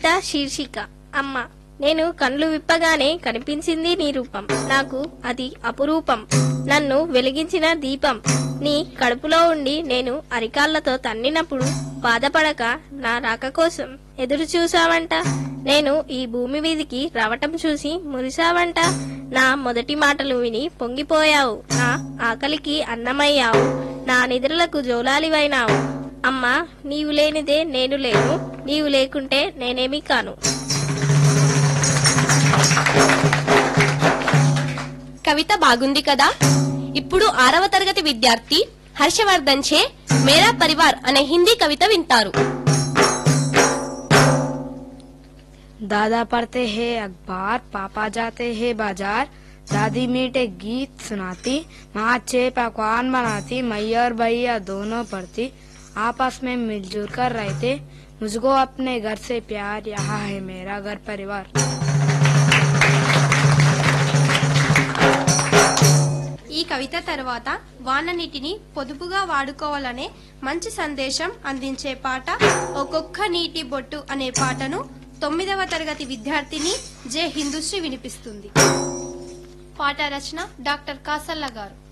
కవిత శీర్షిక అమ్మ నేను కళ్ళు విప్పగానే కనిపించింది నీ రూపం నాకు అది అపురూపం నన్ను వెలిగించిన దీపం నీ కడుపులో ఉండి నేను అరికాళ్లతో తన్నినప్పుడు బాధపడక నా రాక కోసం ఎదురు చూసావంట నేను ఈ భూమి మీదికి రావటం చూసి మురిసావంట నా మొదటి మాటలు విని పొంగిపోయావు నా ఆకలికి అన్నమయ్యావు నా నిద్రలకు జోలాలివైనావు అమ్మా నీవు లేనిదే నేను లేను నీవు లేకుంటే నేనేమీ కాను కవిత బాగుంది కదా ఇప్పుడు ఆరవ తరగతి విద్యార్థి హర్షవర్ధన్ చే మేరా పరివార్ అనే హిందీ కవిత వింటారు दादा पढ़ते हैं अखबार पापा जाते हैं बाजार दादी मीठे गीत सुनाती माँ अच्छे पकवान बनाती मैया और भैया दोनों पढ़ती आपस में मिलजुल कर रहते मुझको अपने घर से प्यार यहाँ है मेरा घर परिवार ఈ కవిత తర్వాత వాన నీటిని పొదుపుగా వాడుకోవాలనే మంచి సందేశం అందించే పాట ఒక్కొక్క నీటి బొట్టు అనే పాటను తొమ్మిదవ తరగతి విద్యార్థిని జె హిందూశ్రీ వినిపిస్తుంది పాట రచన డాక్టర్ కాసల్ల గారు